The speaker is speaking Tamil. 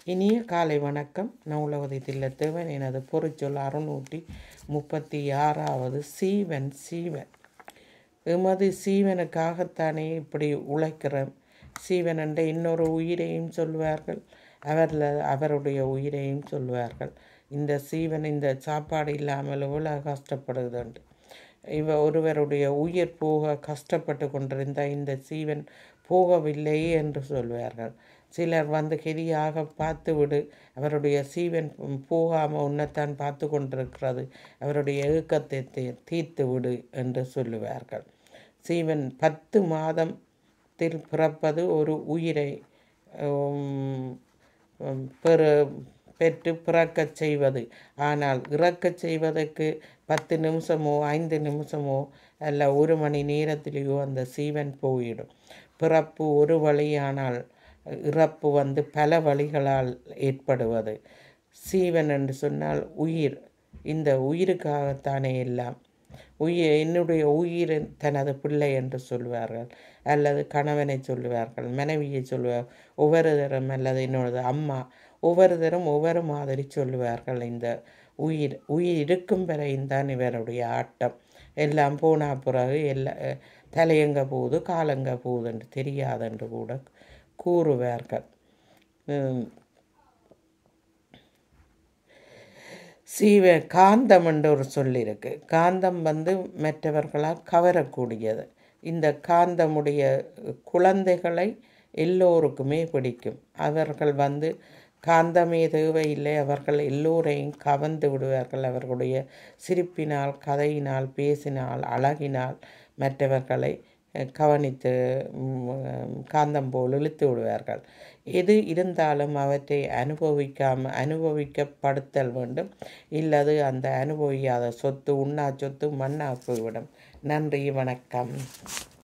இனிய காலை வணக்கம் நான் உலகதை தில்லத்தேவன் எனது பொறிச்சொல் அறுநூற்றி முப்பத்தி ஆறாவது சீவன் சீவன் எமது சீவனுக்காகத்தானே இப்படி உழைக்கிறோம் சீவன் என்ற இன்னொரு உயிரையும் சொல்வார்கள் அவரில் அவருடைய உயிரையும் சொல்வார்கள் இந்த சீவன் இந்த சாப்பாடு இல்லாமல் எவ்வளோ கஷ்டப்படுதுண்டு இவ ஒருவருடைய உயிர் போக கஷ்டப்பட்டு கொண்டிருந்த இந்த சீவன் போகவில்லையே என்று சொல்வார்கள் சிலர் வந்து கெதியாக பார்த்து விடு அவருடைய சீவன் போகாமல் உன்னைத்தான் பார்த்து கொண்டிருக்கிறது அவருடைய ஏக்கத்தை தீ- தீர்த்து விடு என்று சொல்லுவார்கள் சீவன் பத்து மாதத்தில் பிறப்பது ஒரு உயிரை உம், உம், பெறு பெற்று பிறக்கச் செய்வது ஆனால் இறக்கச் செய்வதற்கு பத்து நிமிஷமோ ஐந்து நிமிஷமோ அல்ல ஒரு மணி நேரத்திலேயோ அந்த சீவன் போயிடும் பிறப்பு ஒரு வழியானால் இறப்பு வந்து பல வழிகளால் ஏற்படுவது சீவன் என்று சொன்னால் உயிர் இந்த உயிருக்காகத்தானே எல்லாம் உயிர் என்னுடைய உயிர் தனது பிள்ளை என்று சொல்வார்கள் அல்லது கணவனை சொல்லுவார்கள் மனைவியை சொல்லுவார் ஒவ்வொரு தரம் அல்லது என்னோடது அம்மா ஒவ்வொரு தரம் ஒவ்வொரு மாதிரி சொல்லுவார்கள் இந்த உயிர் உயிர் இருக்கும் வரையும் தான் இவருடைய ஆட்டம் எல்லாம் போனா பிறகு எல்லா தலையங்க போகுது காலங்க போகுதுன்னு தெரியாதென்று கூட கூறுவார்கள் உம், சீவ காந்தம் என்று ஒரு சொல் இருக்கு காந்தம் வந்து மற்றவர்களால் கவரக்கூடியது இந்த காந்தமுடைய குழந்தைகளை எல்லோருக்குமே பிடிக்கும் அவர்கள் வந்து காந்தமே தேவையில்லை அவர்கள் எல்லோரையும் கவர்ந்து விடுவார்கள் அவர்களுடைய சிரிப்பினால் கதையினால் பேசினால் அழகினால் மற்றவர்களை அஹ், கவனித்து ம், காந்தம் போல் இழுத்து விடுவார்கள் எது இருந்தாலும் அவற்றை அனுபவிக்காம அனுபவிக்கப்படுத்தல் வேண்டும் இல்லது அந்த அனுபவியாத சொத்து உண்ணா சொத்து மண்ணா போய்விடும் நன்றி வணக்கம்